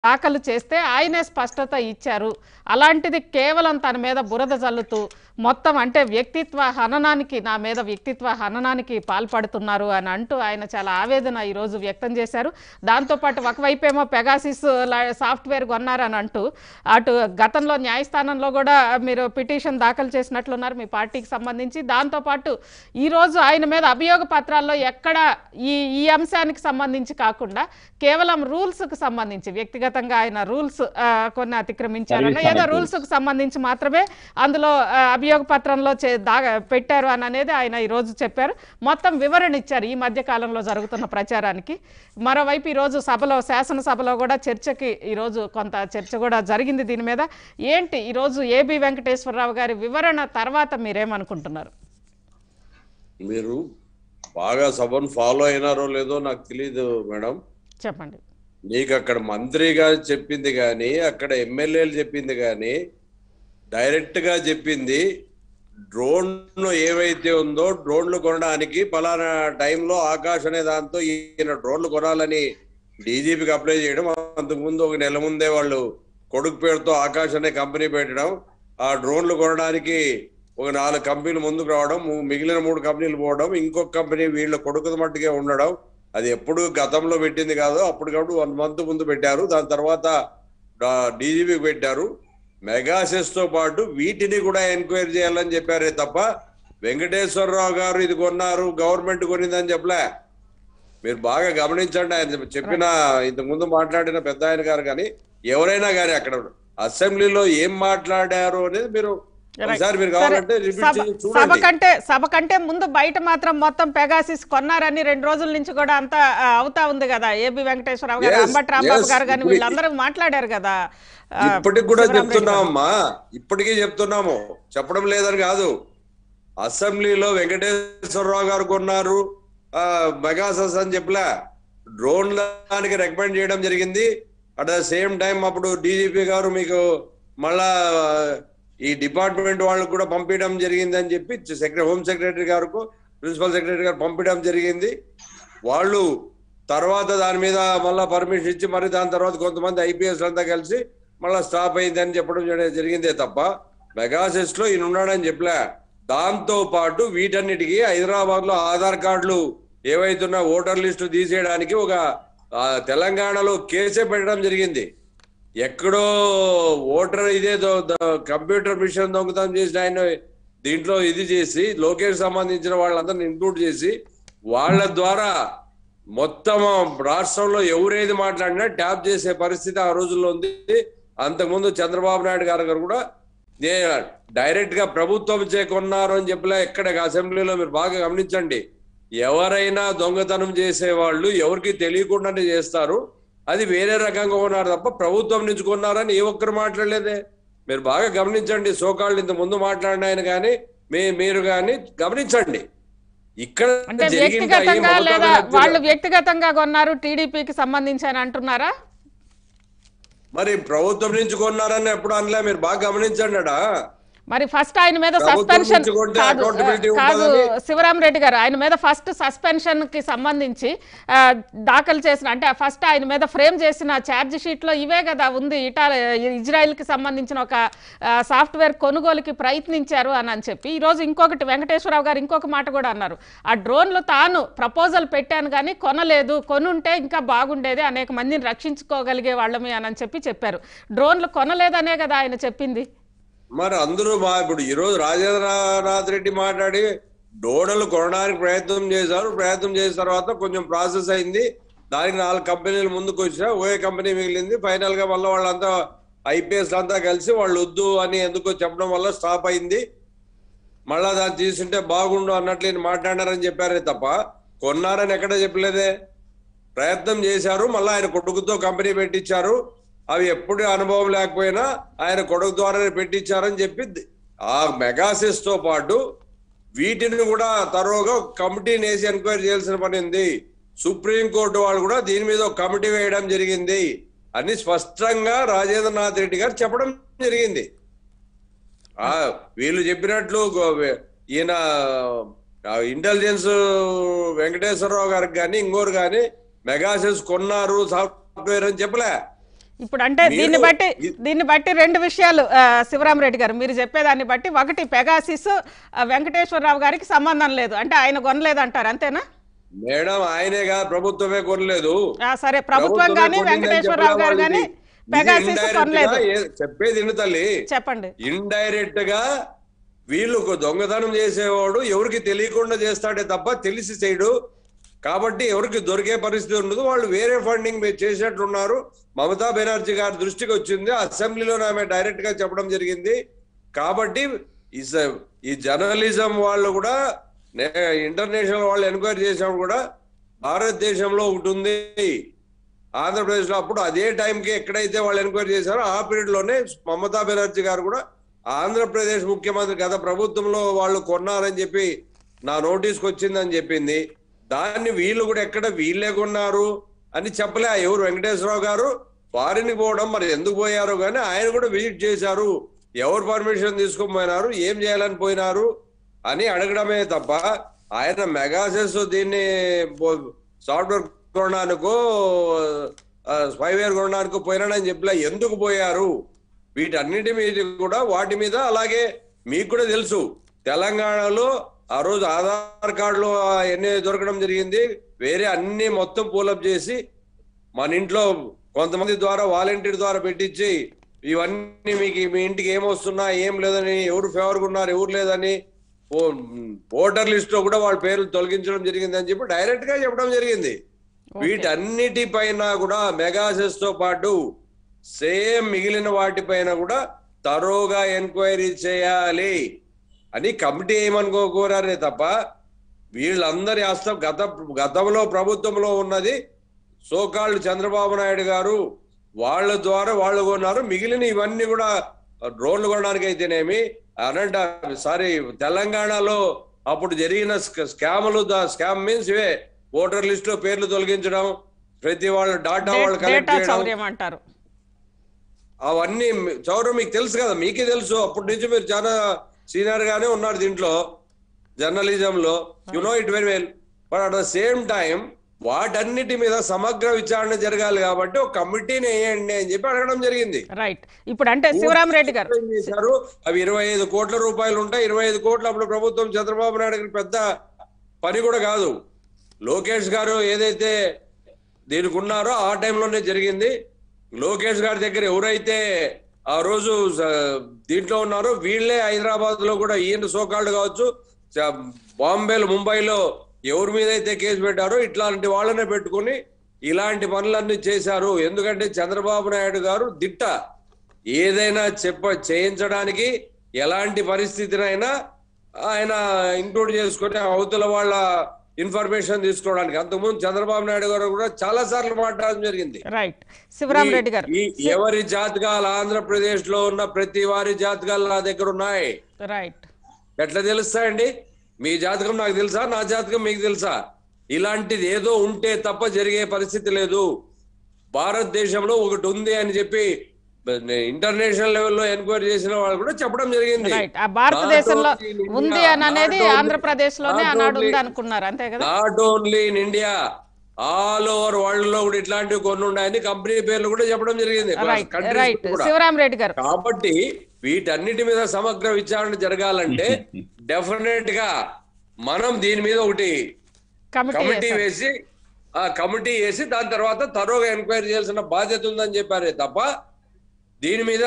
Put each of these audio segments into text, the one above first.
దాఖలు చేస్తే ఆయనే స్పష్టత ఇచ్చారు అలాంటిది కేవలం తన మీద బురద జల్లుతూ మొత్తం అంటే వ్యక్తిత్వ హననానికి నా మీద వ్యక్తిత్వ హననానికి పాల్పడుతున్నారు అని అంటూ ఆయన చాలా ఆవేదన ఈరోజు వ్యక్తం చేశారు దాంతోపాటు ఒకవైపేమో పెగాసిస్ లా- సాఫ్ట్వేర్ కొన్నారని అంటూ అటు గతంలో న్యాయస్థానంలో కూడా మీరు పిటిషన్ దాఖలు చేసినట్లున్నారు మీ పార్టీకి సంబంధించి దాంతోపాటు ఈరోజు ఆయన మీద అభియోగ పత్రాల్లో ఎక్కడ ఈ ఈ అంశానికి సంబంధించి కాకుండా కేవలం రూల్స్కి సంబంధించి వ్యక్తిగతంగా ఆయన రూల్స్ కొన్ని అతిక్రమించారన్న ఏదో రూల్స్కి సంబంధించి మాత్రమే అందులో ఆ, అభియోగ పత్రంలో చే దా పెట్టారు అని అనేది ఆయన ఈరోజు చెప్పారు మొత్తం వివరణ ఇచ్చారు ఈ మధ్య కాలంలో జరుగుతున్న ప్రచారానికి మరోవైపు ఈరోజు సభలో శాసనసభలో కూడా చర్చకి ఈరోజు కొంత చర్చ కూడా జరిగింది దీని మీద ఏంటి ఈరోజు ఏబి వెంకటేశ్వరరావు గారి వివరణ తర్వాత మీరేమనుకుంటున్నారు మీరు బాగా సభను ఫాలో అయినారో లేదో నాకు తెలియదు మేడం చెప్పండి నీకు అక్కడ మంత్రిగా చెప్పింది కానీ అక్కడ ఎమ్మెల్యేలు చెప్పింది కానీ డైరెక్ట్ గా చెప్పింది డ్రోన్ ఏవైతే ఉందో డ్రోన్లు కొనడానికి పలానా టైంలో ఆకాష్ అనే దాంతో ఈయన డ్రోన్లు కొనాలని డీజీపీకి అప్లై చేయడం అంతకుముందు ఒక నెల ముందే వాళ్ళు కొడుకు పేరుతో ఆకాష్ అనే కంపెనీ పెట్టడం ఆ డ్రోన్లు కొనడానికి ఒక నాలుగు కంపెనీలు ముందుకు రావడం ము- మిగిలిన మూడు కంపెనీలు పోవడం ఇంకొక కంపెనీ వీళ్ళ కొడుకు మట్టుకే ఉండడం అది ఎప్పుడు గతంలో పెట్టింది కాదు అప్పుడు కాబట్టి వన్ మంత్ ముందు పెట్టారు దాని తర్వాత డీజీపీకి పెట్టారు మెగాసెస్ తో పాటు వీటిని కూడా ఎంక్వైరీ చేయాలని చెప్పారే తప్ప వెంకటేశ్వరరావు గారు ఇది కొన్నారు గవర్నమెంట్ కొనిందని చెప్పలే మీరు బాగా గమనించండి ఆయన చెప్పిన ఇంతకు ముందు మాట్లాడిన పెద్ద ఆయన గారు కానీ ఎవరైనా కానీ అక్కడ అసెంబ్లీలో ఏం మాట్లాడారు అనేది మీరు ఒకసారి మీరు కావాలంటే సరే, రిపీట్ సభ చేసి సభ చూడండి కంటే సభ కంటే ముందు బయట మాత్రం మొత్తం పెగాసిస్ కొన్నారని రెండు రోజుల నుంచి కూడా అంతా ఆ, అవుతా ఉంది కదా ఏబి వెంకటేశ్వరరావు గారు Yes, అంబటి రాంబాబు yes. గారు కానీ ఇప్పుడు- వీళ్ళందరూ మాట్లాడారు కదా ఆ, ఇప్పటికి కూడా శివరాం రెడ్డి గారు. చెప్తున్నామమ్మా ఇప్పటికీ చెప్తున్నాము చెప్పడం లేదని కాదు అసెంబ్లీలో వెంకటేశ్వరరావు గారు కొన్నారు ఆ, మెగాసస్ అని చెప్పలే డ్రోన్ దానికి రికమెండ్ చేయడం జరిగింది అట్ ద సేమ్ టైం అప్పుడు డీజీపీ గారు మీకు మళ్ళా ఈ డిపార్ట్మెంట్ వాళ్ళకు కూడా పంపించడం జరిగింది అని చెప్పి సెక్రటరీ హోమ్ సెక్రటరీ గారు ప్రిన్సిపల్ సెక్రటరీ గారు పంపించడం జరిగింది వాళ్ళు తర్వాత దాని మీద మళ్ళా పర్మిషన్ ఇచ్చి మరి దాని తర్వాత కొంతమంది ఐపీఎస్ అంతా కలిసి మళ్ళా స్టాప్ అయిందని చెప్పడం జరి- జరిగిందే తప్ప మెగాసెస్ లో ఈయన ఉన్నాడని చెప్పలే దాంతో పాటు వీటన్నిటికీ హైదరాబాద్ లో ఆధార్ కార్డులు ఏవైతున్నా ఓటర్ లిస్టు తీసేయడానికి ఒక ఆ, తెలంగాణలో కేసే పెట్టడం జరిగింది ఎక్కడో ఓటర్ ఇదే దో- దో- కంప్యూటర్ మిషన్ దొంగతనం చేసిన ఆయన దీంట్లో ఇది చేసి లోకేష్ సంబంధించిన వాళ్ళందరిని ఇంక్లూడ్ చేసి వాళ్ళ ద్వారా మొత్తం రాష్ట్రంలో ఎవరేది మాట్లాడినా ట్యాప్ చేసే పరిస్థితి ఆ రోజుల్లో ఉంది అంతకుముందు చంద్రబాబు నాయుడు గారు గారు కూడా నే- డైరెక్ట్ గా ప్రభుత్వం చేకొన్నారు అని చెప్పలే ఎక్కడ అసెంబ్లీలో మీరు బాగా గమనించండి ఎవరైనా దొంగతనం చేసే వాళ్ళు ఎవరికి తెలియకుండానే చేస్తారు అది వేరే రకంగా కొన్నారు తప్ప ప్రభుత్వం నుంచి కొన్నారని ఏ ఒక్కరు మాట్లాడలేదే మీరు బాగా గమనించండి సోకాళ్ళు ఇంత ముందు మాట్లాడిన ఆయన కానీ మీ మీరు కానీ గమనించండి ఇక్కడ అంటే జరిగింది ఈ వ్యక్తిగతంగా మమతా లేదా బెనర్జీ వాళ్ళు వ్యక్తిగతంగా కొన్నారు టీడీపీకి సంబంధించి అని అంటున్నారా మరి ప్రభుత్వం నుంచి కొన్నారని ఎప్పుడు అనలే మీరు బాగా గమనించండి అడా మరి ఫస్ట్ ఆయన మీద ప్రభుత్వం సస్పెన్షన్ నుంచి కొంటే కాదు accountability కాదు ఉంటుందని- శివరాం రెడ్డి గారు ఆయన మీద ఫస్ట్ సస్పెన్షన్ కి సంబంధించి ఆ, దాఖలు చేసిన అంటే ఫస్ట్ ఆయన మీద ఫ్రేమ్ చేసిన ఛార్జ్ షీట్ లో ఇవే కదా ఉంది ఇటా ఇజ్రాయెల్ కి సంబంధించిన ఒక సాఫ్ట్వేర్ కొనుగోలుకి ప్రయత్నించారు అని అని చెప్పి ఈ రోజు ఇంకొకటి వెంకటేశ్వరరావు గారు ఇంకొక మాట కూడా అన్నారు ఆ డ్రోన్లు తాను ప్రపోజల్ పెట్టాను కానీ కొనలేదు కొనుంటే ఇంకా బాగుండేది అనేక మందిని రక్షించుకోగలిగే వాళ్ళమే అని చెప్పి చెప్పారు డ్రోన్లు కొనలేదనే కదా ఆయన చెప్పింది మరి అందరూ మా ఇప్పుడు ఈ రోజు రాజేంద్రనాథ్ రెడ్డి మాట్లాడి డోడలు కొనడానికి ప్రయత్నం చేశారు ప్రయత్నం చేసిన తర్వాత కొంచెం ప్రాసెస్ అయింది దానికి నాలుగు కంపెనీలు ముందుకు వచ్చినా ఓఏ కంపెనీ మిగిలింది ఫైనల్ గా మళ్ళీ వాళ్ళంతా ఐపీఎస్ అంతా కలిసి వాళ్ళు వద్దు అని ఎందుకో చెప్పడం వల్ల స్టాప్ అయింది మళ్ళా దాన్ని తీసుంటే బాగుండు అన్నట్లు ఈయన మాట్లాడారని చెప్పారే తప్ప కొన్నారని ఎక్కడ చెప్పలేదే ప్రయత్నం చేశారు మళ్ళీ ఆయన కొడుకుతో కంపెనీ పెట్టించారు అవి ఎప్పుడు అనుభవం లేకపోయినా ఆయన కొడుకు ద్వారానే పెట్టించారని చెప్పి ఆ మెగాసిస్ తో పాటు వీటిని కూడా తరోగా కమిటీని వేసి ఎంక్వైరీ చేయాల్సిన పని ఉంది సుప్రీం కోర్టు వాళ్ళు కూడా దీని మీద ఒక కమిటీ వేయడం జరిగింది అని స్పష్టంగా రాజేంద్రనాథ్ రెడ్డి గారు చెప్పడం జరిగింది ఆ వీళ్ళు చెప్పినట్లు గో- ఈయన ఇంటెలిజెన్స్ వెంకటేశ్వరరావు గారికి కానీ ఇంకోరు కానీ మెగాసెస్ కొన్నారు సాఫ్ట్వేర్ అని చెప్పలే ఇప్పుడు అంటే మీరు- దీన్ని బట్టి ఇ- దీన్ని బట్టి రెండు విషయాలు ఆ, శివరామరెడ్డి గారు మీరు చెప్పేదాన్ని బట్టి ఒకటి పెగాసిస్ ఆ, వెంకటేశ్వరరావు గారికి సంబంధం లేదు అంటే ఆయన కొనలేదు అంటారు అంతేనా మేడం ఆయనేగా ప్రభుత్వమే కొనలేదు ఆ, సరే ప్రభుత్వం ప్రభుత్వమే కానీ కొనిందని వెంకటేశ్వరరావు గారు చెప్పడం కానీ వాళ్ళది. ఇది పెగాసిస్ indirect కొనలేదు గా ఏ- చెప్పేది విను తల్లి చెప్పండి ఇండైరెక్ట్ గా వీళ్ళు ఒక దొంగతనం చేసేవాడు ఎవరికి తెలియకుండా చేస్తాడే తప్ప తెలిసి చేయడు కాబట్టి ఎవరికి దొరికే పరిస్థితి ఉండదు వాళ్ళు వేరే ఫండింగ్ చేసేట్లున్నారు మమతా బెనర్జీ గారి దృష్టికి వచ్చింది అసెంబ్లీలో ఆమె డైరెక్ట్ గా చెప్పడం జరిగింది కాబట్టి ఈ స- ఈ జర్నలిజం వాళ్ళు కూడా ఇంటర్నేషనల్ వాళ్ళు ఎంక్వైరీ చేసినప్పుడు కూడా భారతదేశంలో ఒకటి ఉంది ఆంధ్రప్రదేశ్ లో అప్పుడు అదే టైంకి ఎక్కడైతే వాళ్ళు ఎంక్వైరీ చేశారో ఆ పీరియడ్ లోనే మమతా బెనర్జీ గారు కూడా ఆంధ్రప్రదేశ్ ముఖ్యమంత్రి గత ప్రభుత్వంలో వాళ్ళు కొన్నారని చెప్పి నా నోటీస్కి వచ్చిందని చెప్పింది దాన్ని వీళ్ళు కూడా ఎక్కడ వీళ్ళే కొన్నారు అని చెప్పలే ఎవరు వెంకటేశ్వరరావు గారు ఫారిన్ కి పోవడం మరి ఎందుకు పోయారో కానీ ఆయన కూడా విజిట్ చేశారు ఎవరు పర్మిషన్ తీసుకొని పోయినారు ఏం చేయాలని పోయినారు అని అడగడమే తప్ప ఆయన మెగాసెస్ దీన్ని సాఫ్ట్వేర్ కొనడానికో స్పైవేర్ కొనడానికో పోయినాడని చెప్పలే ఎందుకు పోయారు వీటన్నిటి మీద కూడా వాటి మీద అలాగే మీకు కూడా తెలుసు తెలంగాణలో ఆ రోజు ఆధార్ కార్డులో ఎన్ని దొరకడం జరిగింది వేరే అన్ని మొత్తం పూలప్ చేసి మన ఇంట్లో కొంతమంది ద్వారా వాలంటీర్ ద్వారా పెట్టించి ఇవన్నీ మీకు మీ ఇంటికి ఏమొస్తున్నా ఏం లేదని ఎవరు ఫేవర్గా ఉన్నారు ఎవరు లేదని ఓ- ఓటర్ లిస్ట్ లో కూడా వాళ్ళ పేర్లు తొలగించడం జరిగింది అని చెప్పి డైరెక్ట్ గా చెప్పడం జరిగింది వీటన్నిటిపైన కూడా మెగాసెస్ తో పాటు సేమ్ మిగిలిన వాటిపైన కూడా తరోగా ఎంక్వైరీ చేయాలి అని కమిటీ ఏమనుకో కోరారే తప్ప వీళ్ళందరి హస్తం గత గతంలో ప్రభుత్వంలో ఉన్నది సోకాళ్ళు చంద్రబాబు నాయుడు గారు వాళ్ళ ద్వారా వాళ్ళు కొన్నారు మిగిలిన ఇవన్నీ కూడా డ్రోన్లు కొనడానికి అయితేనేమి అనంట సారీ తెలంగాణలో అప్పుడు జరిగిన స్క- స్కాములు ద స్కామ్ మీన్స్ ఇవే ఓటర్ లిస్ట్ లో పేర్లు తొలగించడం ప్రతి వాళ్ళ డాటా వాళ్ళు కలెక్ట్ డేటా చేయడం చౌర్యం అంటారు అవన్నీ మీ- చౌరం మీకు తెలుసు కదా మీకే తెలుసు అప్పటి నుంచి మీరు చాలా సీనియర్ గానే ఉన్నారు దీంట్లో జర్నలిజం లో you know it very well but at the same time వాటన్నిటి మీద సమగ్ర విచారణ జరగాలి కాబట్టి ఒక కమిటీని వేయండి అని చెప్పి అడగడం జరిగింది రైట్ ఇప్పుడు అంటే శివరామరెడ్డి గారు ఏం చేశారు అవి ఇరవై ఐదు కోట్ల రూపాయలు ఉంటాయి ఇరవై ఐదు కోట్ల అప్పుడు ప్రభుత్వం చంద్రబాబు నాయుడు గారికి పెద్ద పని కూడా కాదు లోకేష్ గారు ఏదైతే దీనికి ఉన్నారో ఆ టైంలోనే జరిగింది లోకేష్ గారి దగ్గర ఎవరైతే ఆ రోజు స- దీంట్లో ఉన్నారో వీళ్ళే హైదరాబాద్ లో కూడా ఈయన సోకాళ్ళు కావచ్చు చ- బాంబేలో ముంబైలో ఎవరి మీద అయితే కేసు పెట్టారో ఇట్లాంటి వాళ్ళనే పెట్టుకుని ఇలాంటి పనులన్నీ చేశారు ఎందుకంటే చంద్రబాబు నాయుడు గారు దిట్ట ఏదైనా చెప్ప చేయించడానికి ఎలాంటి పరిస్థితినైనా ఆయన ఇంక్లూడ్ చేసుకొని అవతల వాళ్ళ ఇన్ఫర్మేషన్ తీసుకోవడానికి అంతకుముందు చంద్రబాబు నాయుడు గారు కూడా చాలా సార్లు మాట్లాడడం జరిగింది రైట్ శివరామరెడ్డి గారు ఈ ఎవరి జాతకాలు ఆంధ్రప్రదేశ్ లో ఉన్న ప్రతి వారి జాతకాలు నా దగ్గర ఉన్నాయి రైట్ ఎట్లా తెలుస్తాయండి మీ జాతకం నాకు తెలుసా నా జాతకం మీకు తెలుసా ఇలాంటిది ఏదో ఉంటే తప్ప జరిగే పరిస్థితి లేదు భారతదేశంలో ఒకటి ఉంది అని చెప్పి ఇంటర్నేషనల్ లెవెల్లో ఎంక్వైరీ చేసిన వాళ్ళు కూడా చెప్పడం జరిగింది రైట్ ఆ భారతదేశంలో Not only in ఉంది India, అని అనేది not only- ఆంధ్రప్రదేశ్ లోనే not ఆనాడు ఉంది only- అనుకున్నారు అంతే కదా not only in India all over world లో కూడా ఇట్లాంటివి కొన్ని ఉన్నాయని కంపెనీ పేర్లు కూడా చెప్పడం జరిగింది రైట్ countries రైట్ కూడా. శివరామరెడ్డి గారు కాబట్టి వీటన్నిటి మీద సమగ్ర విచారణ జరగాలంటే డెఫినెట్ గా మనం దీని మీద ఒకటి కమిటీ కమిటీ వేశారు. వేసి ఆ కమిటీ వేసి దాని తర్వాత తరోగా ఎంక్వైరీ చేయాల్సిన బాధ్యత ఉందని చెప్పారే తప్ప దీని మీద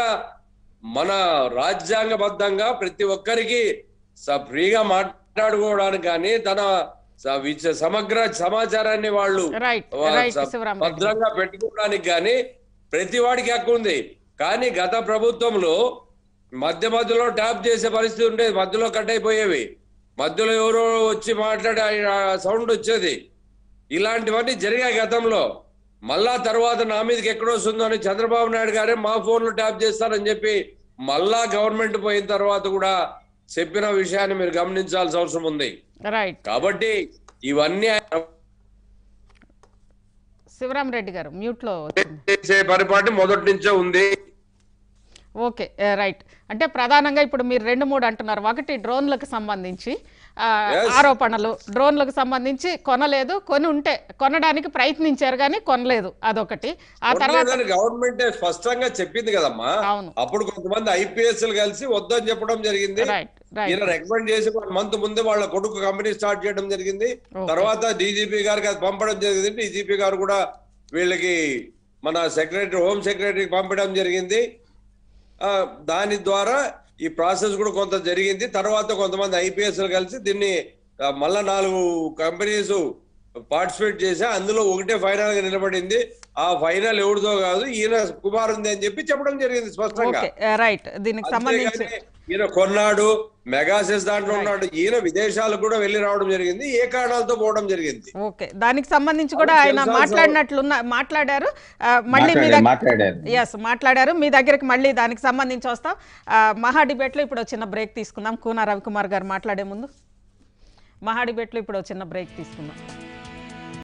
మన రాజ్యాంగబద్ధంగా ప్రతి ఒక్కరికి స- ఫ్రీగా మాట్లాడుకోవడానికి కానీ తన స- విచ- సమగ్ర సమాచారాన్ని వాళ్ళు రైట్ వా- రైట్ స- శివరామరెడ్డి గారు. భద్రంగా పెట్టుకోవడానికి కానీ ప్రతి వాడికి హక్కు ఉంది కానీ గత ప్రభుత్వంలో మధ్య మధ్యలో ట్యాప్ చేసే పరిస్థితి ఉండేది మధ్యలో కట్ అయిపోయేవి మధ్యలో ఎవరో వచ్చి మాట్లాడి సౌండ్ వచ్చేది ఇలాంటివన్నీ జరిగాయి గతంలో మళ్ళా తర్వాత నా మీదకి ఎక్కడ వస్తుందో అని చంద్రబాబు నాయుడు గారే మా ఫోన్లు ట్యాప్ చేస్తారని చెప్పి మళ్ళా గవర్నమెంట్ పోయిన తర్వాత కూడా చెప్పిన విషయాన్ని మీరు గమనించాల్సిన అవసరం ఉంది రైట్ కాబట్టి ఇవన్నీ ఆయన శివరామరెడ్డి గారు మ్యూట్ లో వచ్చింది చేసే పరిపాటి మొదటి నుంచే ఉంది ఓకే ఏ, రైట్ అంటే ప్రధానంగా ఇప్పుడు మీరు రెండు మూడు అంటున్నారు ఒకటి డ్రోన్లకు సంబంధించి ఆ, Yes. ఆరోపణలు డ్రోన్లకు సంబంధించి కొనలేదు కొని ఉంటే కొనడానికి ప్రయత్నించారు కానీ కొనలేదు అదొకటి ఆ తర్వాత కొనలేదని గవర్నమెంట్ స్పష్టంగా చెప్పింది కదమ్మా అవును అప్పుడు కొంతమంది ఐపీఎస్ కలిసి వద్దని చెప్పడం జరిగింది రైట్ రైట్ ఈయన రికమెండ్ చేసి వన్ మంత్ ముందే వాళ్ళ కొడుకు కంపెనీ స్టార్ట్ చేయడం జరిగింది Okay. తర్వాత డీజీపీ గారికి అది పంపడం జరిగింది డీజీపీ గారు కూడా వీళ్ళకి మన సెక్రటరీ హోమ్ సెక్రటరీకి పంపడం జరిగింది ఆ, దాని ద్వారా ఈ ప్రాసెస్ కూడా కొంత జరిగింది తర్వాత కొంతమంది ఐపీఎస్ కలిసి దీన్ని ఆ, మళ్ళా నాలుగు కంపెనీస్ పార్టిసిపేట్ చేసి అందులో ఒకటే ఫైనల్ గా నిలబడింది ఆ ఫైనల్ ఎవరిదో కాదు ఈయన కుమార్ ఉంది అని చెప్పి చెప్పడం జరిగింది స్పష్టంగా ఓకే రైట్ దీనికి సంబంధించి అంతేగాని ఈయన కొన్నాడు మెగాసెస్ దాంట్లో ఉన్నాడు ఈయన విదేశాలకు కూడా వెళ్ళి రావడం జరిగింది ఏ కారణాలతో పోవడం జరిగింది ఓకే దానికి సంబంధించి కూడా అది ఆయన తెలుసా మాట్లాడినట్లున్న మాట్లాడారు ఆ, మళ్ళీ మీ మాట్లాడారు దగ్గర మాట్లాడారు ఎస్ మాట్లాడారు మీ దగ్గరికి మళ్ళీ దానికి సంబంధించి వస్తాం ఆ, మహా డిబేట్లో ఇప్పుడు ఒక చిన్న బ్రేక్ తీసుకుందాం కూనా రవికుమార్ గారు మాట్లాడే ముందు మహా డిబేట్లో ఇప్పుడు ఒక చిన్న బ్రేక్ తీసుకుందాం